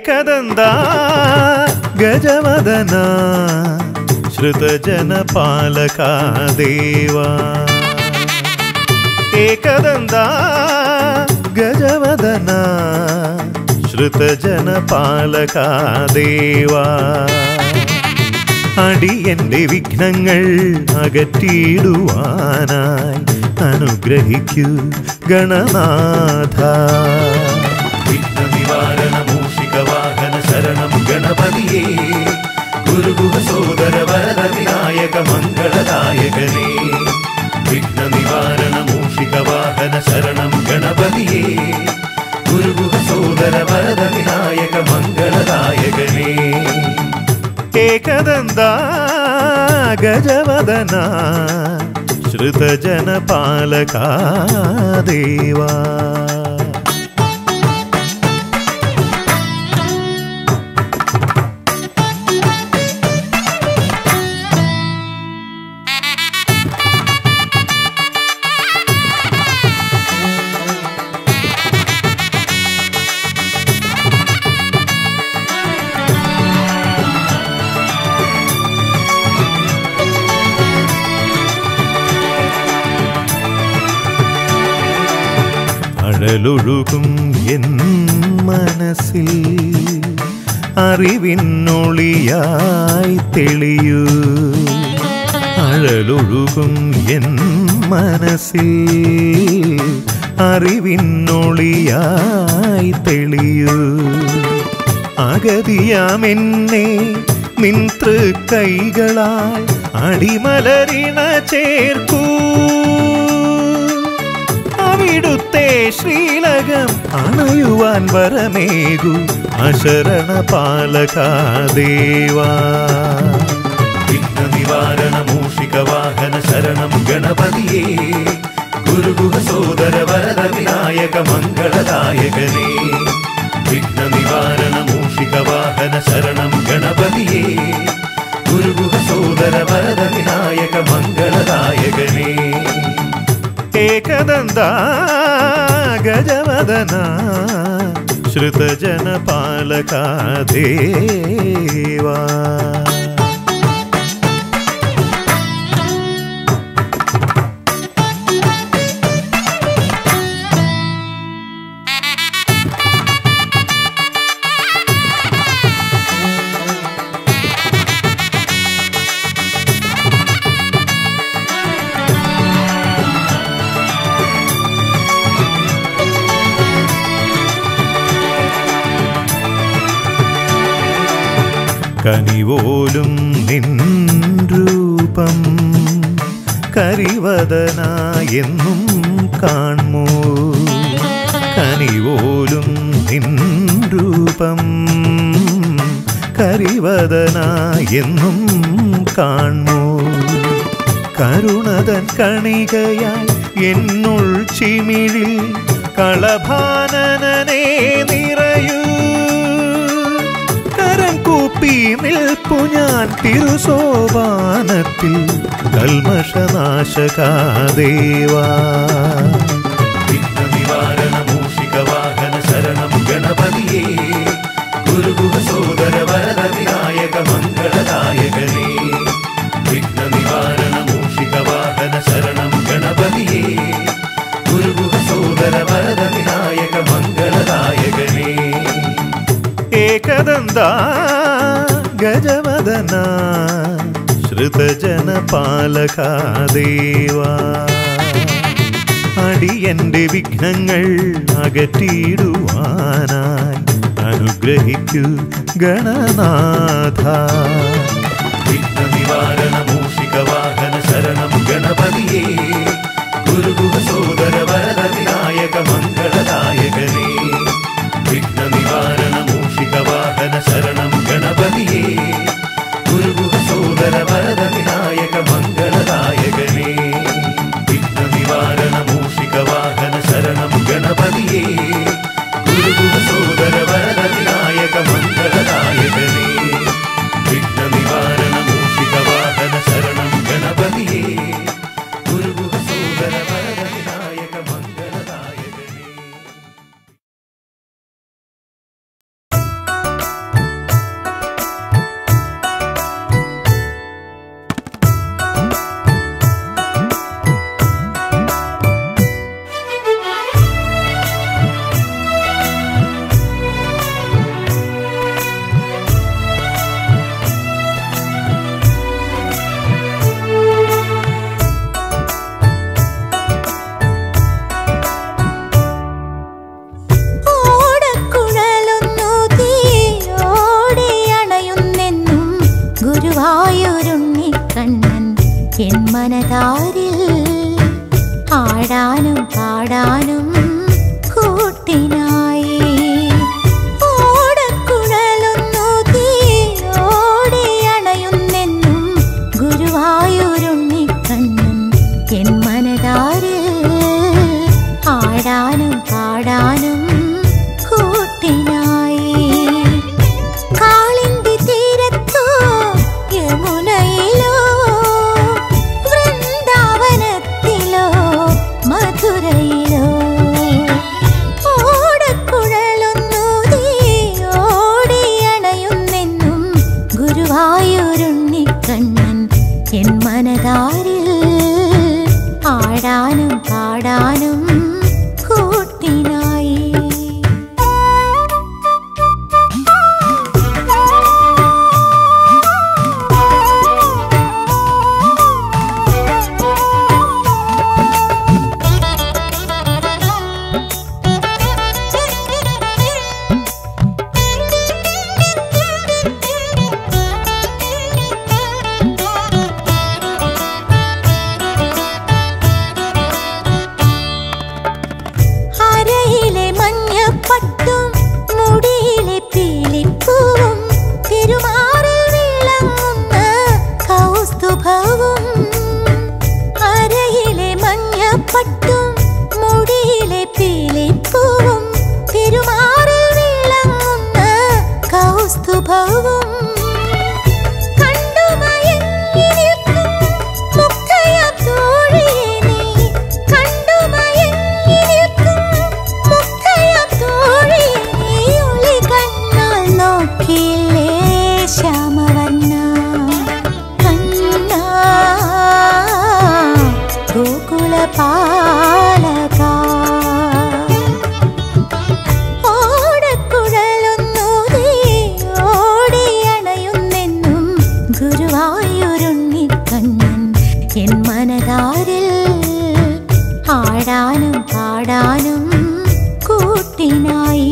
ഏകദന്ത ഗജവദന ശ്രുതജനപാലക ദേവാ ഏകദന്ത ഗജവദന ശ്രുതജനപാലക ദേവാ അടിയന്റെ വിഘ്നങ്ങൾ അകറ്റിയിടുവാനായി അനുഗ്രഹിക്കൂ ഗണനാഥ വിഘ്നനിവാരണ മൂഷിക വാഹന ശരണം ഗണപതിയേ ഗുരുഗുഹ സോദര വരദ വിനായക മംഗളദായകനേ വിഘ്നനിവാരണ മൂഷിക വാഹന ശരണം ഗണപതിയേ ഗുരുഗുഹ സോദര വരദ വിനായക മംഗളദായകനേ ഏകദന്ത ഗജവദന ശ്രുതജനപാലക ദേവാ അഴലൊഴുകും എൻ മനസ്സിൽ അറിവിന്നൊളിയായി തെളിയൂ അഴലൊഴുകും എൻ മനസ്സിൽ അറിവിന്നൊളിയായി തെളിയൂ അഗതിയാമെന്നെ നിൻ തൃക്കൈകളാൽ അടിമലരിണ ചേർക്കൂ അവിടുത്തെ ശ്രീലകം അണയുവാൻ വരമേകു അശരണ പാലക ദേവാ വിഘ്നനിവാരണ മൂഷിക വാഹന ശരണം ഗണപതിയേ ഗുരുഗുഹ സോദര വരദ വിനായക മംഗളദായകനേ വിഘ്നനിവാരണ മൂഷിക വാഹന ശരണം ഗണപതിയേ ഗുരുഗുഹ സോദര വരദ വിനായക മംഗളദായകനേ ഏകദന്ത ഗജവദന ശ്രുതജനപാലക ദേവാ കനിവോലും നിൻ രൂപം കരിവദനായെന്നും കാൺമോ കനിവോലും നിൻ രൂപം കരിവദനായെന്നും കാൺമോ കരുണതൻ കണികയായി എന്നുൾ ചിമിഴിൽ കളഭാനനനെ നിറയൂ കരം കൂപ്പി നിൽപ്പു ഞാൻ തിരുസോപാനത്തിൽ കൽമഷനാശകാദേവാ വിഘ്നനിവാരണ മൂഷിക വാഹന ശരണം ഗണപതിയേ ഗുരുഗുഹ സോദര വരദ വിനായക മംഗളദായകനേ വിഘ്നനിവാരണ മൂഷിക വാഹന ശരണം ഗണപതിയേ ഗുരുഗുഹ സോദര വരദ വിനായക മംഗളദായകനേ ഏകദന്ത ഗജവദന ശ്രുതജനപാലക ദേവാ അടിയന്റെ വിഘ്നങ്ങൾ അകറ്റിയിടുവാനായി അനുഗ്രഹിക്കൂ ഗണനാഥ വിഘ്നനിവാരണ മൂഷിക വാഹന ശരണം ഗണപതിയേ ഗുരുഗുഹ സോദര വരദ വിനായക മംഗളദായകനേ വിഘ്നനിവാരണ മൂഷിക വാഹന ശരണം ഗണപതിയേ ഗുരുഗുഹ സോദര വരദ വിനായക മംഗളദായകനേ വിഘ്നനിവാരണ മൂഷിക വാഹന ശരണം ഗണപതിയേ ഗുരുഗുഹ സോദര വരദ വിനായക മംഗളദായകനേ വിഘ്നനിവാരണ മൂഷിക വാഹന ശരണം ഗണപതിയേ ഗുരുഗുഹ സോദര വരദ വിനായക മംഗളദായകനേ മനതാരിൽ ആടാനും പാടാനും കൂട്ടിനായി ഓടക്കുഴലൊന്നു തീയോടെ അണയുന്നെന്നും ഗുരുവായൂരുണ്ണിക്കണ്ണൻ എൻ മനതാരിൽ ആടാനും പാടാനും കൂട്ടിനായി കാളിന്തി തീരത്തോ യമുനയിലോ വൃന്ദാവനത്തിലോ മധുരയിലോ ഓടക്കുഴലൊന്നു ഓടി അണയുന്നെന്നും ഗുരുവായൂരുണ്ണിക്കണ്ണൻ എൻ മനതാരിൽ ആടാനും പാടാനും കൂട്ടിനായി അരയിലെ മഞ്ഞപ്പട്ടും മുടിയിലെ പീലിപ്പൂവും തിരുമാറിൽ വിളങ്ങുന്ന കൗസ്തുഭവും അരയിലെ മഞ്ഞപ്പട്ടും മുടിയിലെ പീലിപ്പൂവും തിരുമാറിൽ വിളങ്ങുന്ന കൗസ്തുഭവും കണ്ടു മയങ്ങി നിൽക്കും മുക്തയാം തോഴിയെ നീ. കണ്ടു മയങ്ങി നിൽക്കും മുക്തയാം തോഴിയെ നീ. ഒളി കണ്ണാൽ നോക്കിയില്ലേ ശ്യാമവർണ്ണ കണ്ണാ ഗോകുലപാലക ഓടക്കുഴലൊന്നൂതി ഓടിയണയുന്നെന്നും ഗുരുവായൂരുണ്ണിക്കണ്ണൻ എൻ മനതാരിൽ ആടാനും പാടാനും കൂട്ടിനായി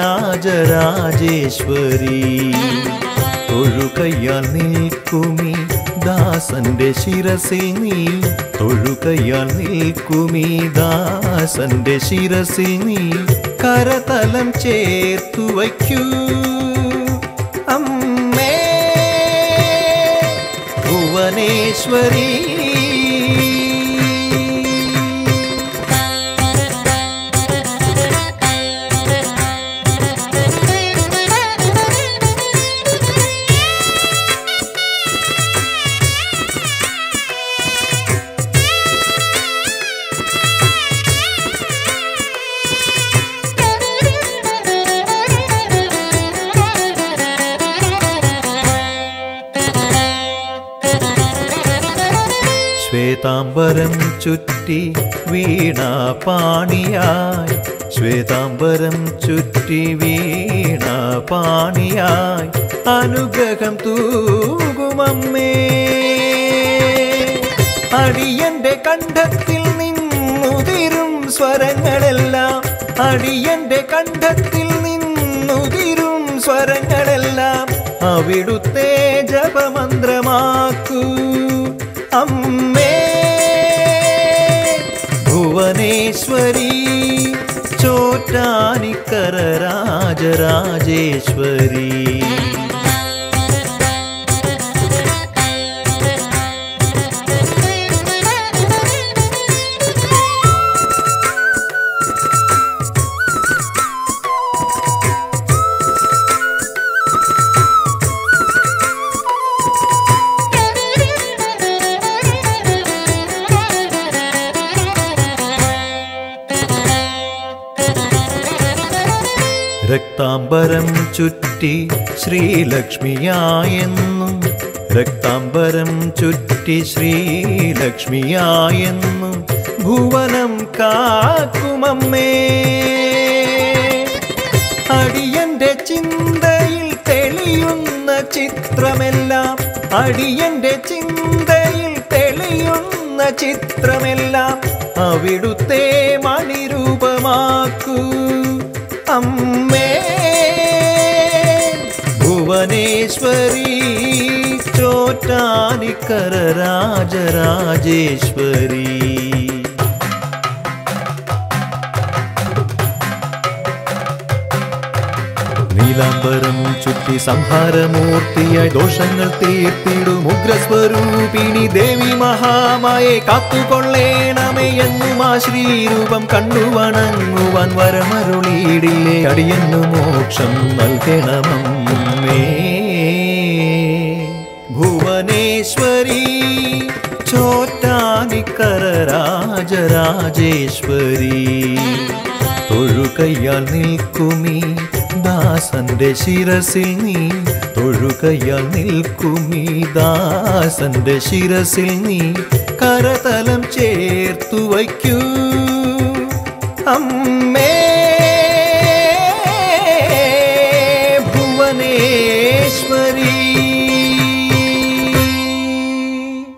രാജരാജേശ്വരി തൊഴുകയ്യാൽ നിൽക്കുമി ദാസന്റെ ശിരസിൽ നീ തൊഴുകയ്യാൽ നിൽക്കുമി ദാസന്റെ ശിരസിൽ നീ കരതലം ചേർത്തു വയ്ക്കൂ അമ്മേ ഭുവനേശ്വരി ശ്വേതാംബരം ചുറ്റി വീണ പാണിയായി ശ്വേതാംബരം ചുറ്റി വീണ പാണിയായി അനുഗ്രഹം തൂകുമമ്മേ അടിയന്റെ കണ്ഠത്തിൽ നിന്നുതിരും സ്വരങ്ങളെല്ലാം അടിയന്റെ കണ്ഠത്തിൽ നിന്നുതിരും സ്വരങ്ങളെല്ലാം അവിടുത്തെ ജപമന്ത്രമാക്കൂ അമ്മേ ഭുവനേശ്വരി ചോറ്റാനിക്കര രാജരാജേശ്വരി രക്താംബരം ചുറ്റി ശ്രീലക്ഷ്മിയായെന്നും രക്താംബരം ചുറ്റി ശ്രീലക്ഷ്മിയായെന്നും ഭുവനം കാക്കുമമ്മേ അടിയന്റെ ചിന്തയിൽ തെളിയുന്ന ചിത്രമെല്ലാം അടിയന്റെ ചിന്തയിൽ തെളിയുന്ന ചിത്രമെല്ലാം അവിടുത്തെ മണിരൂപമാക്കൂ അമ്മേ ഭുവനേശ്വരി ചോറ്റാനിക്കര രാജരാജേശ്വരി നീലാംബരം ചുറ്റി സംഹാരമൂർത്തിയായി ദോഷങ്ങൾ തീർത്തിടും ഉഗ്രസ്വരൂപിണി ദേവി മഹാമായെ കാത്തുകൊള്ളേണമേ എന്നും ആ ശ്രീരൂപം കണ്ടു വണങ്ങുവാൻ വരമരുളിയിടില്ലേ അടിയന്നു മോക്ഷം നൽകണമമ്മേ ഭുവനേശ്വരി ചോറ്റാനിക്കര രാജരാജേശ്വരി തൊഴുകയ്യാൽ നിൽക്കുമീ ദാസന്റെ ശിരസിൽ നീ തൊഴുകയ്യാൽ നിൽക്കുമീ ദാസന്റെ ശിരസിൽ നീ കരതലം ചേർത്തു വയ്ക്കൂ അമ്മേ ഭുവനേശ്വരി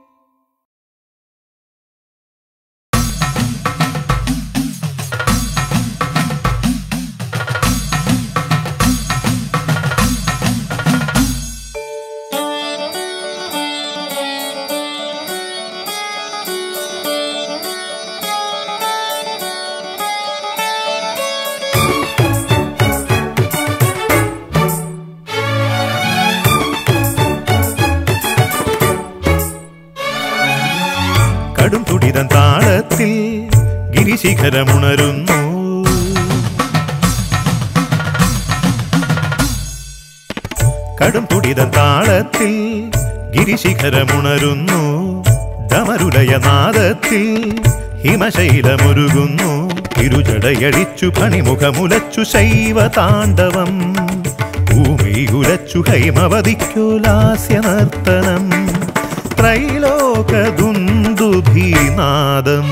കടും തുടിതൻ താളത്തിൽ ഗിരിശിഖരമുണരുന്നു കടും തുടിതൻ താളത്തിൽ ഗിരിശിഖരമുണരുന്നു ഡമരുലയനാദത്തിൽ ഹിമശൈലമുരുകുന്നു ഇരുജടയടിച്ചു പണിമുഖമുലച്ചു ശൈവ താണ്ഡവം ഭൂമി ഉലച്ചു ഹൈമവതിക്കു ലാസ്യ നർത്തനം ത്രൈലോകദുന്ദുഭീനാദം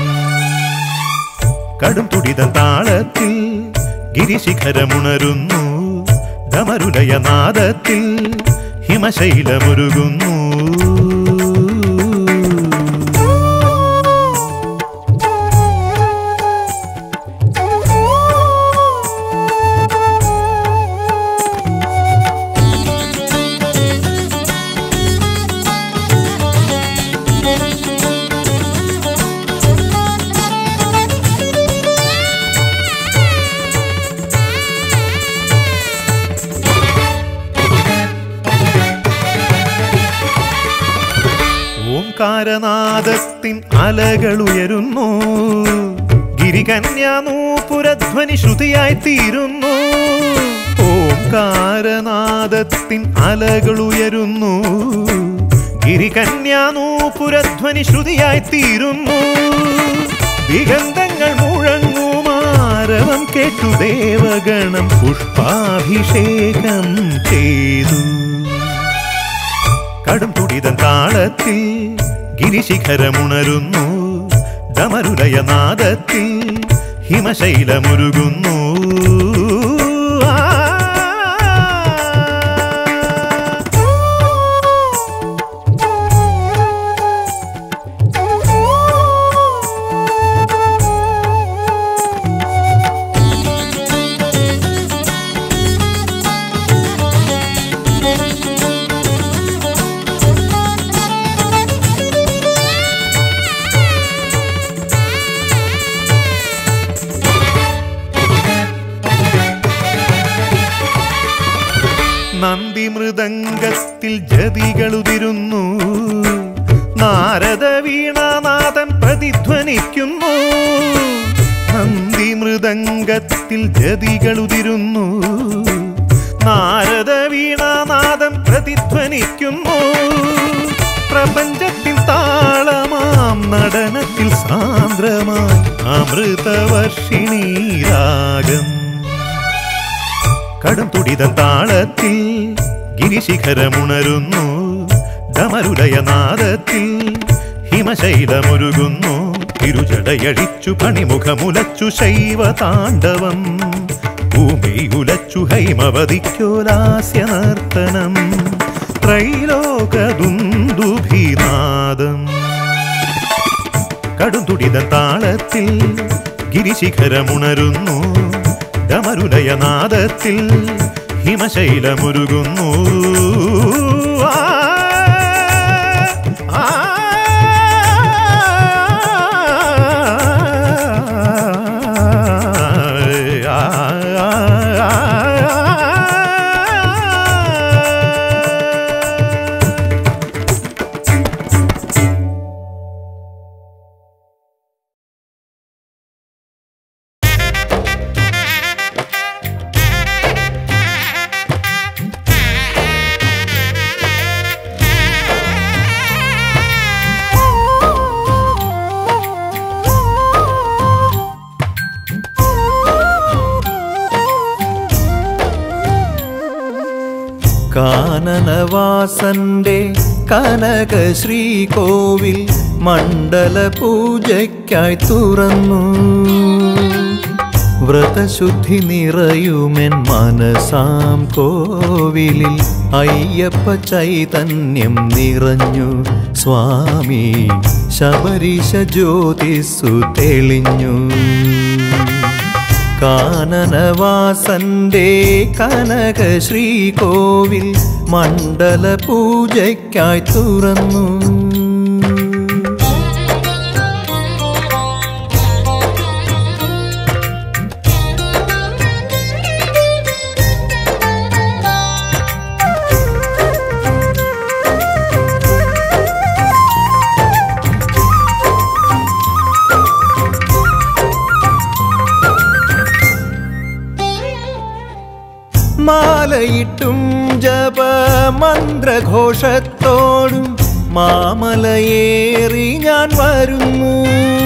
കടും തുടിതൻ താളത്തിൽ ഗിരിശിഖരമുണരുന്നു ഡമരുലയനാദത്തിൽ ഹിമശൈലമുരുകുന്നു Thank you. ഓംകാരനാദത്തിൻ അലകൾ ഉയരുന്നു ഗിരികന്യാനൂപുരധ്വനി ശ്രുതിയായി തീരുന്നു ഓംകാരനാദത്തിൻ അലകൾ ഉയരുന്നു ഗിരികന്യാനൂപുരധ്വനി ശ്രുതിയായി തീരുന്നു ദിഗന്ധങ്ങൾ മുഴങ്ങുമാരവം കേട്ടു ദേവഗണം പുഷ്പാഭിഷേകം ചെയ്തു കടും തുടിതൻ താളത്തിൽ ഗിരിശിഖരമുണരുന്നു ഡമരുലയനാദത്തിൽ ഹിമശൈലമുരുകുന്നു ആ. നന്ദി മൃദംഗത്തിൽ ജതികളുതിരുന്നു നാരദ വീണാനാഥൻ പ്രതിധ്വനിക്കുന്നു നന്ദി മൃദംഗത്തിൽ ജതികളുതിരുന്നു നാരദ വീണാനാഥൻ പ്രതിധ്വനിക്കുന്നു പ്രപഞ്ചത്തിൽ താളമാം നടനത്തിൽ സാന്ദ്രമായി അമൃതവർഷിണീ രാഗം കടും തുടിത താളത്തിൽ ഗിരിശിഖരമുണരുന്നു ഡമരുലയനാദത്തിൽ ഹിമശൈലമുരുകുന്നു തിരുജടയഴിച്ചു പണിമുഖമുലച്ചു ശൈവ താണ്ഡവം ഭൂമിയുലച്ചു ഹൈമവതിക്കോലാസ്യ നർത്തനം ത്രൈലോകദുന്ദുഭിനാദം കടുതുടിത താളത്തിൽ ഗിരിശിഖരമുണരുന്നു ഡമരുലയനാദത്തിൽ ഹിമശൈലമുരുകുന്നു ആ, ആ, ആ, ആ. കാനനവാസന്റെ കനക ശ്രീകോവിൽ മണ്ഡല പൂജയ്ക്കായി തുറന്നു വ്രതശുദ്ധി നിറയുമെൻ മനസാം കോവിലിൽ അയ്യപ്പ ചൈതന്യം നിറഞ്ഞു സ്വാമി ശബരീശ ജ്യോതിസ്സു തെളിഞ്ഞു കാനനവാസന്റെ കനക ശ്രീകോവിൽ മണ്ഡല പൂജയ്ക്കായി തുറന്നു മാലയിട്ടും ജപ മന്ത്രഘോഷത്തോടും മാമലയേറി ഞാൻ വരുന്നു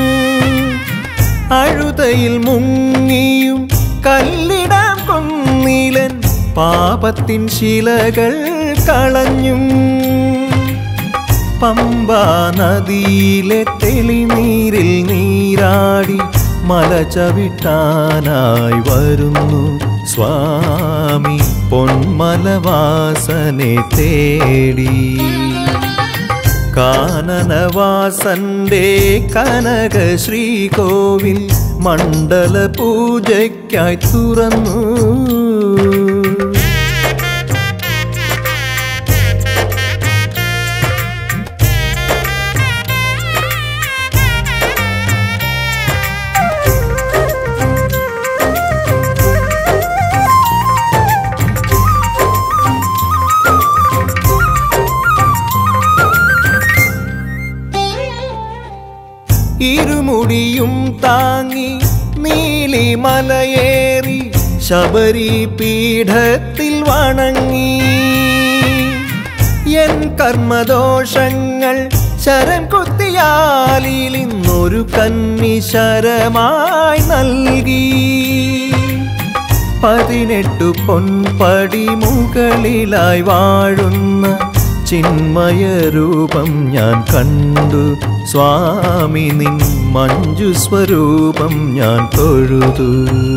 അഴുതയിൽ മുങ്ങിയും കല്ലിടാം കൊന്നിലൻ പാപത്തിൻ ശിലകൾ കളഞ്ഞും പമ്പാ നദിയിലെ തെളിനീരിൽ നീരാടി മല ചവിട്ടാനായി വരുന്നു സ്വാമി പൊന്മലവാസനെ തേടി കാനനവാസന്റെ കനക ശ്രീകോവിൽ മണ്ഡല പൂജയ്ക്കായി തുറന്നു ഭൂമിയും താങ്ങി നീലിമലയേറി ശബരി പീഠത്തിൽ വണങ്ങി എൻ കർമ്മദോഷങ്ങൾ ശരം കുത്തിയാലിൽ ഇന്നൊരു കന്നി ശരമായി നൽകി പതിനെട്ടു പൊൻപടി മുകളിലായി വാഴുന്ന ചിന്മയ രൂപം ഞാൻ കണ്ടു സ്വാമി നിൻ മഞ്ജു സ്വരൂപം ഞാൻ തൊഴുതു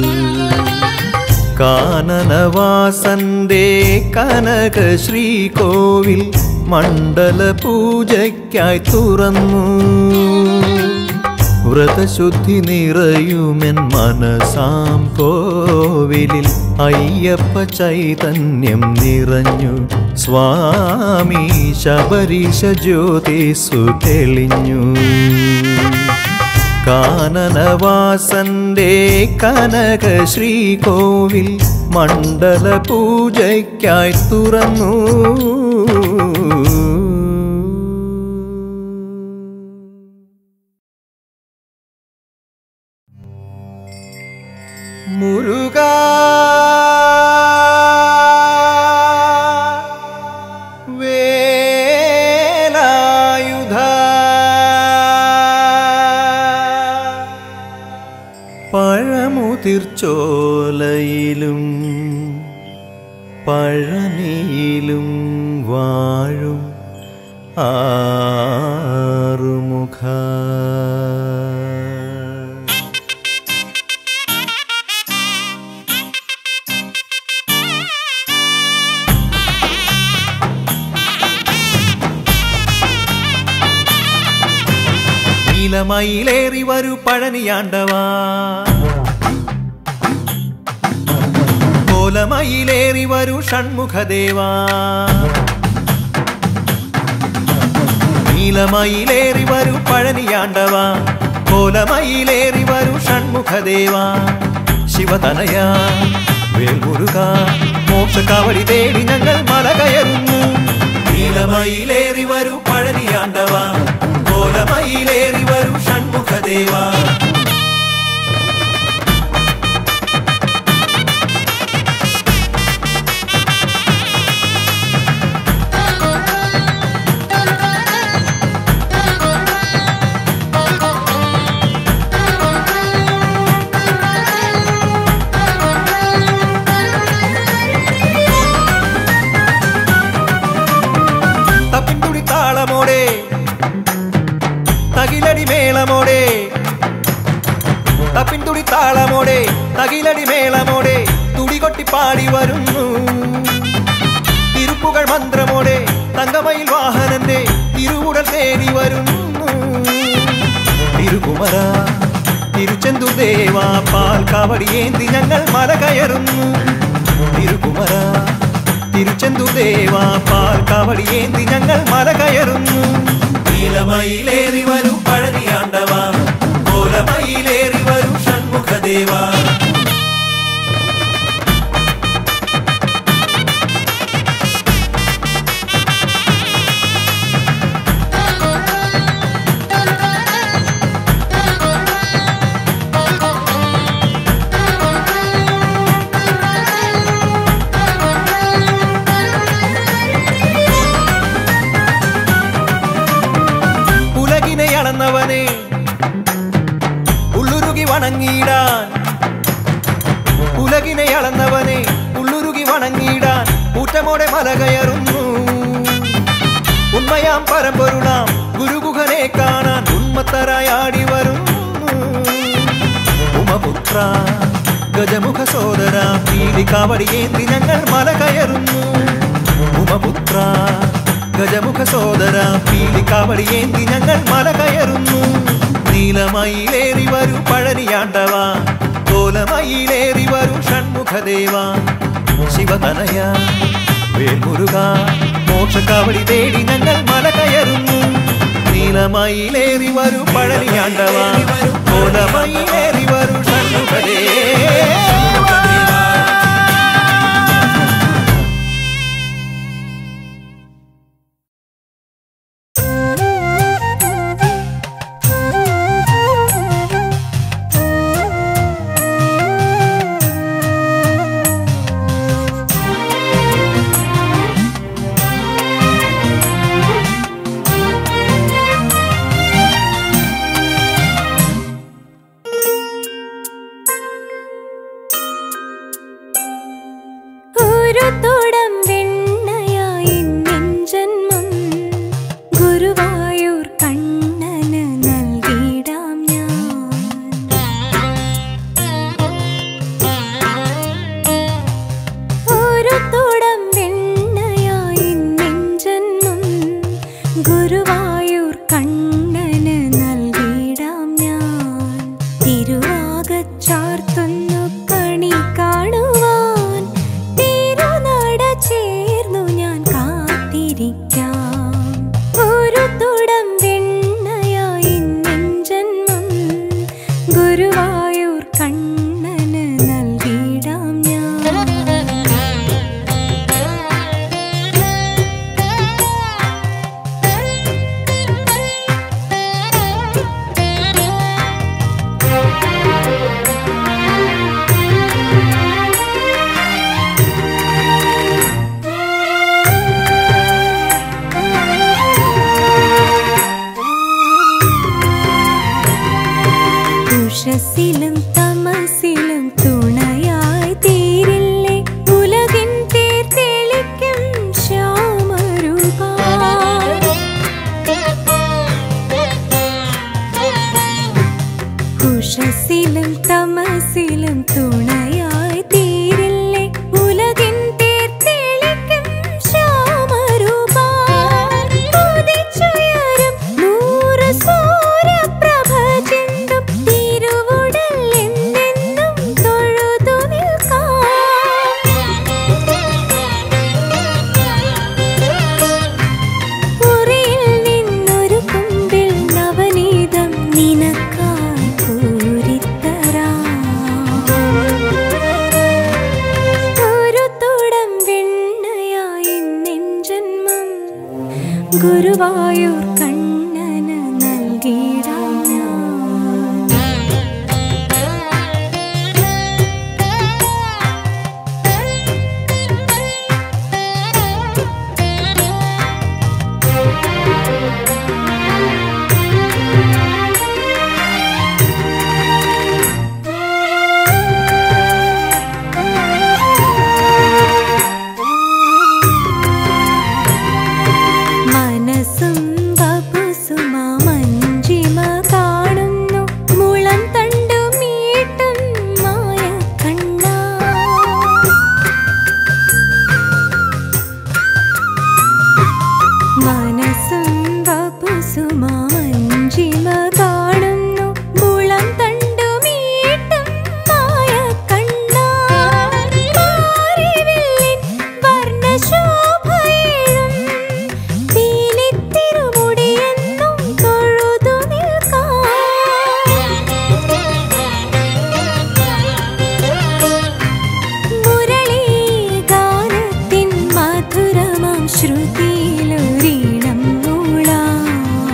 കാനനവാസന്റെ കനക ശ്രീകോവിൽ മണ്ഡല പൂജയ്ക്കായി തുറന്നു വ്രതശുദ്ധി നിറയുമെൻ മനസാം കോവിലിൽ അയ്യപ്പ ചൈതന്യം നിറഞ്ഞു സ്വാമി ശബരീശ ജ്യോതിസു തെളിഞ്ഞു കാനനവാസന്റെ കനക ശ്രീകോവിൽ മണ്ഡല പൂജയ്ക്കായി തുറന്നു മുരുക വേലായുധ പഴമുതിർച്ചോലയിലും പഴനിയിലും വാഴും ആറുമുഖ നീലമയിലേറി വരൂ പഴനിയാണ്ടവാ കോലമയിലേറി വരൂ ഷൺമുഖദേവാ നീലമയിലേറി വരൂ പഴനിയാണ്ടവാ കോലമയിലേറി വരൂ ഷൺമുഖദേവാ ശിവതനയ വേൽമുരുക മോക്ഷക്കാവടി തേടി ഞങ്ങൾ മല കയറുന്നു നീലമയിലേറി വരൂ പഴനിയാണ്ടവാ കോലമയിലേറി വരൂ ഷൺമുഖദേവാ തപ്പിൻതുടി താളമോടെ തകിലടി മേളമോടെ തപ്പിൻതുടി താളമോടെ തകിലടി മേളമോടെ തുടികൊട്ടി പാടി വരുന്നു തിരുപ്പുകൾ മന്ത്രമോടെ തങ്കമയിൽ വാഹനന്റെ തിരുവുടൽ തേടി വരുന്നു തിരുകുമര തിരുച്ചെന്തു ദേവ പാൽ കാവടിയേന്തി ഞങ്ങൾ മല കയറുന്നു തിരുകുമര തിരുച്ചെന്തു ദേവ പാൽ കാവടിയേന്തി ഞങ്ങൾ മല കയറുന്നു നീലമയിലേറി വരും പഴനിയാണ്ടവ കോലമയിലേറി വരും ഷൺമുഖദേവ ഉലകിനെ അളന്നവനെ ഉള്ളുരുകി വണങ്ങിയിടാൻ ഉലകിനെ അളന്നവനെ ഉള്ളുരുകി വണങ്ങിയിടാൻ കൂറ്റമോടെ മല കയറുന്നു ഉണ്മയാം പരമ്പൊരുളാം ഗുരുഗുഹനെ കാണാൻ ഉന്മത്തരായി ആടി വരുന്നു ഉമപുത്ര ഗജമുഖ സോദര പീലിക്കാവടിയേന്തി ഞങ്ങൾ മല കയറുന്നു ഉമപുത്ര ഗജമുഖ സോദര പീലിക്കാവടിയേന്തി ഞങ്ങൾ മല കയറുന്നു നീലമയിലേറി വരൂ പഴനിയാണ്ടവ കോലമയിലേറി വരൂ ഷൺമുഖദേവ ശിവതനയ വേൽമുരുക മോക്ഷക്കാവടി തേടി ഞങ്ങൾ മല കയറുന്നു നീലമയിലേറി വരൂ പഴനിയാണ്ടവ കോലമയിലേറി വരൂ ഷൺമുഖദേവ Thank you. ചേർന്നു ഞാൻ കാത്തിരിക്കാം ഒരു തുടം വെണ്ണയായി നിൻ ജന്മം ഗുരുവായൂർ കണ്ണന് നൽകിടാം ഞാൻ ഉഷസ്സിലും തമസിലും തുണയായി തീരില്ലേ ഉലകിൻ പേർ തെളിക്കും ശ്യാമരൂപ ഉഷസ്സിലും തമസിലും തുണയായി തീരില്ലേ ഉലകിൻ പേർ തെളിക്കും ശ്യാമരൂപ ഉദിച്ചുയരും നൂറ് സൂര്യപ്രഭ ചിന്തും തിരുവുടൽ എന്നെന്നും തൊഴുതു നിൽക്കാം മുറിയിൽ നിന്നൊരു കുമ്പിൽ നവനീതം നിനക്കായി കോരിത്തരാം ഒരു തുടം വെണ്ണയായി നിൻ ജന്മം ഗുരുവായൂർ കണ്ണന് നൽകിടാം ഞാൻ മനസ്സും വപുസുമ മഞ്ജിമ കാണുന്നു മുളം തണ്ടു മീട്ടും മായ കണ്ണ മനസ്സും വപുസുമ മഞ്ജിമ കാണുന്നു മുളം തണ്ടു മീട്ടും മായ കണ്ണ മാറിവില്ലിൻ വർണ്ണശോഭയിലും പീലിത്തിരുമുടിയെന്നും തൊഴുതു നിൽക്കാം മുരളീഗാനത്തിൻ മധുരമാം ശ്രുതിയിലൊരീണം മൂളാം.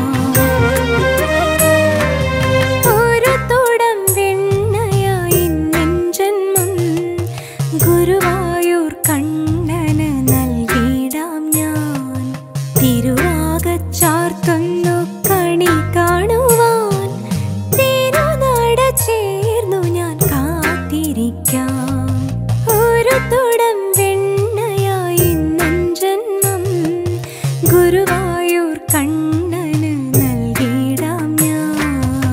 ഒരു തുടം വെണ്ണയായി നിൻ ജന്മം ഗുരുവായൂർ കണ്ണന് നൽകിടാം ഞാൻ തിരുവാകച്ചാർത്തുന്നു കണി കാണുവാൻ തിരുനട ചേർന്നു ഞാൻ കാത്തിരിക്കാം ഒരു തുടം വെണ്ണയായി നിൻ ജന്മം ഗുരുവായൂർ കണ്ണന് നൽകിടാം ഞാൻ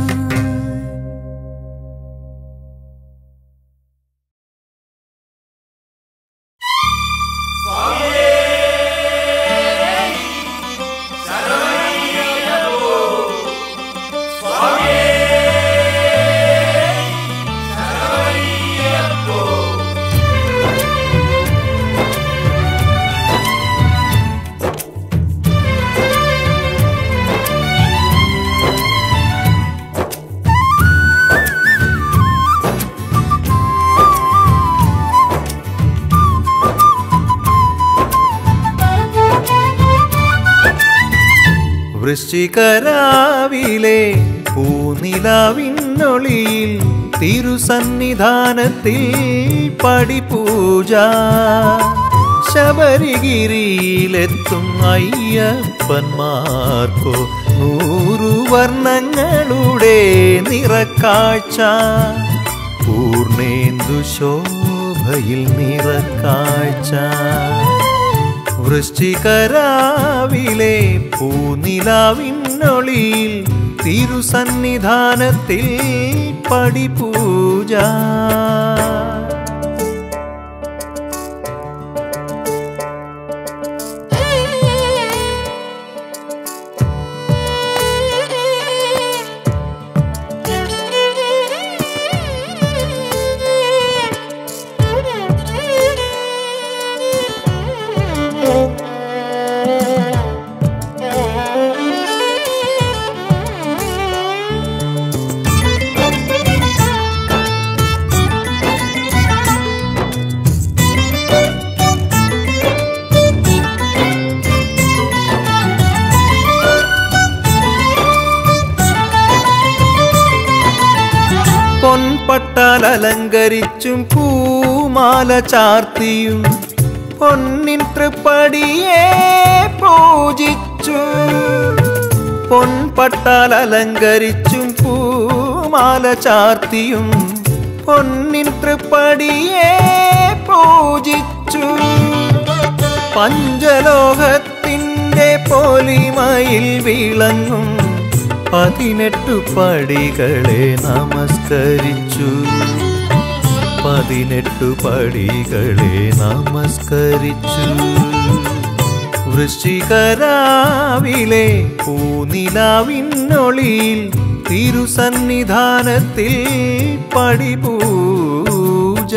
വൃശ്ചികരാവിലെ പൂനിലാവിന്നൊളിയിൽ തിരുസന്നിധാനത്തിൽ പടിപൂജ ശബരിഗിരിയിലെത്തും അയ്യപ്പന്മാർക്കോ നൂറു വർണ്ണങ്ങളുടെ നിറക്കാഴ്ച പൂർണേന്ദു ശോഭയിൽ നിറക്കാഴ്ച വൃശ്ചികരാവിലെ പൂനിലാവിന്നൊളിയിൽ തിരുസന്നിധാനത്തിൽ പടിപൂജ Thank you. പട്ടാൽ അലങ്കരിച്ചും പൂമാല ചാർത്തിയും പൊന്നിൻ തൃപ്പടിയെ പൂജിച്ചു പൊൻപട്ടാൽ അലങ്കരിച്ചും പൂമാല ചാർത്തിയും പൊന്നിൻ തൃപ്പടിയെ പൂജിച്ചു പഞ്ചലോകത്തിൻ്റെ പൊലിമയിൽ വിളങ്ങും പതിനെട്ടു പടികളെ നമസ്കരിച്ചു പതിനെട്ടു പടികളെ നമസ്കരിച്ചു വൃശ്ചികരാവിലെ പൂനിലാവിന്നൊളിയിൽ തിരുസന്നിധാനത്തിൽ പടിപൂജ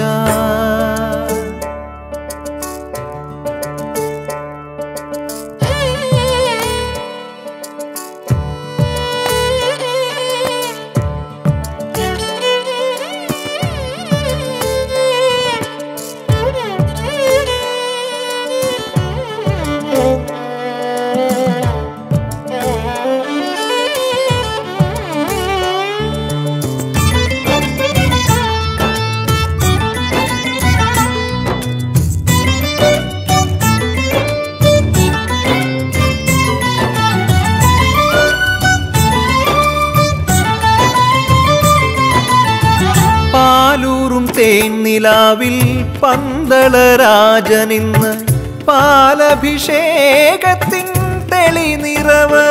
പാലൂറും തേന്നിലാവിൽ പന്തളരാജനിന്ന് പാലഭിഷേകത്തിൻ തെളിനിറവ്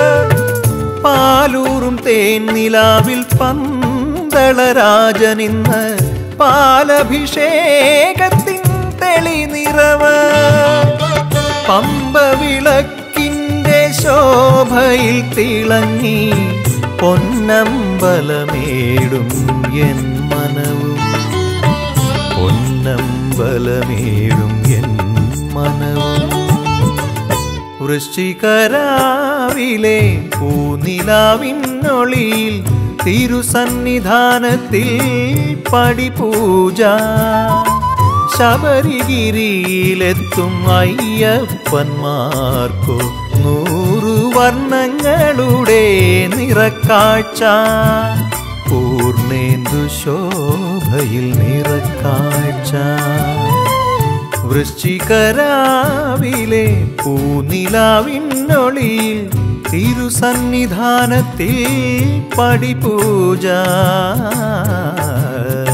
പാലൂറും തേന്നിലാവിൽ പന്തളരാജനിന്ന് പാലഭിഷേകത്തിൻ തെളിനിറവ് പമ്പ വിളക്കിൻ്റെ ശോഭയിൽ തിളങ്ങി പൊന്നമ്പലമേടും എൻ മനവും പൊന്നമ്പലമേടും എൻ മനവും വൃശ്ചികരാവിലെ പൂനിലാവിന്നൊളിയിൽ തിരുസന്നിധാനത്തിൽ പടിപൂജ ശബരിഗിരിയിലെത്തും അയ്യപ്പന്മാർക്കു നൂറു വർണ്ണങ്ങളുടെ നിറക്കാഴ്ച പൂർണേന്ദു ശോഭയിൽ നിറക്കാഴ്ച വൃശ്ചികരാവിലെ പൂനിലാവിന്നൊളിയിൽ തിരുസന്നിധാനത്തിൽ പടിപൂജ